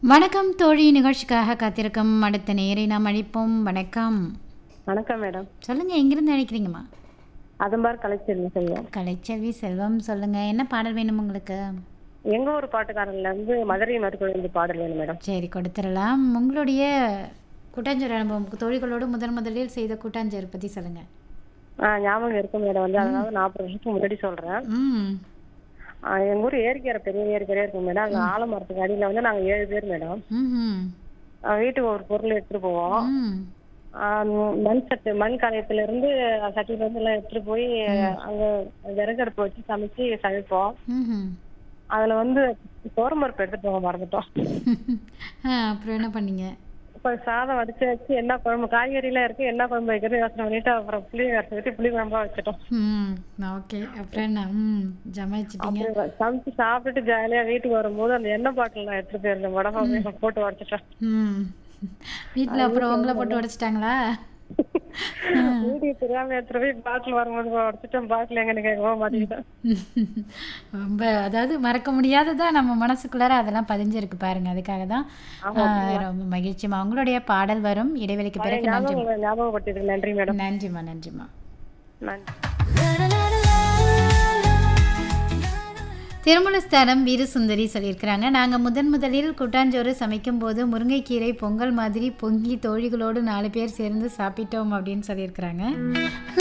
வணக்கம் தோழி நிகழ்ச்சிக்காக காத்திருக்கும் அடுத்த நேரை நாம் அழைப்போம் வணக்கம் வணக்கம் மேடம் சொல்லுங்க எங்கிருந்து அழைக்கிறீங்கம்மா அதம்பார் கலைச்செல்வி செய்யும் கலைச்செல்வி செல்வம் சொல்லுங்க என்ன பாடல் வேணும் உங்களுக்கு எங்க ஊர் பாட்டுக்காரன்ல இருந்து மதுரை மறுக்கொழுந்து பாடல் வேணும் மேடம் சரி கொடுத்துடலாம் உங்களுடைய கூட்டாஞ்சோறு அனுபவம் தோழிகளோடு முதன் முதலில் செய்த கூட்டாஞ்சோறு பற்றி சொல்லுங்க ஆ ஞாபகம் இருக்கு மேடம் வந்து அதனால நாற்பது வருஷத்துக்கு முன்னாடி சொல்றேன் ம் ஆ, எங்க ஊர் ஏரிக்கரை பெரிய ஏரிக்கரையா இருக்கும் மேடம் அங்க ஆலமரத்துக்கு அடியில வந்து நாங்க ஏழு பேர் மேடம் ம் ஆ, வீட்டுக்கு ஒரு பொருள் எடுத்துட்டு போவோம் ம் ஆ, மண் சட்டு மண் காரியத்துல இருந்து சட்டில இருந்து எல்லாம் எடுத்துட்டு போய் அங்க விறகடுப்பு வச்சு சமைச்சு சமைப்போம் ம் அதுல வந்து தோரம்பருப்பு எடுத்துட்டு போக மறந்துட்டோம் ஆ அப்புறம் என்ன பண்ணீங்க இப்ப சாதம் வடிச்சு வச்சு என்ன குழம்பு காய்கறி எல்லாம் இருக்கு என்ன குழம்பு வைக்கிறது யோசனை பண்ணிட்டு அப்புறம் புளி கரைச்சி வச்சு புளி குழம்பா வச்சுட்டோம் ம் ஓகே அப்புறம் என்ன ம் ஜமாயிச்சிட்டீங்க அப்புறம் சமைச்சு சாப்பிட்டுட்டு ஜாலியா வீட்டுக்கு வரும்போது அந்த எண்ணெய் பாட்டில் நான் எடுத்துட்டு போயிருந்தேன் உடம்பு போட்டு உடச்சிட்டேன் ம் வீட்டில் அப்புறம் உங்களை போட்டு உடைச்சிட்டாங்களா வீட்டுக்கு தெரியாம எடுத்துட்டு போய் பாட்டில் வரும்போது உடச்சிட்டேன் பாட்டில் எங்கன்னு கேட்கவோ மாட்டேங்கிட்டேன் ரொம்ப அதாவது மறக்க முடியாததா நம்ம மனசுக்குள்ளார அதெல்லாம் பதிஞ்சிருக்கு பாருங்க அதுக்காக தான் ஆ, ரொம்ப மகிழ்ச்சிமா உங்களுடைய பாடல் வரும் இடைவெளிக்கு பிறகு நன்றி ஞாபகம் ஞாபகப்படுத்தியதுக்கு நன்றி மேடம் நன்றிம்மா நன்றிம்மா நன்றி திருமலஸ்தானம் வீரசுந்தரி சொல்லியிருக்கிறாங்க நாங்கள் முதன் முதலில் கூட்டாஞ்சோறு சமைக்கும் போது முருங்கைக்கீரை பொங்கல் மாதிரி பொங்கி தோழிகளோடு நாலு பேர் சேர்ந்து சாப்பிட்டோம் அப்படின்னு சொல்லியிருக்கிறாங்க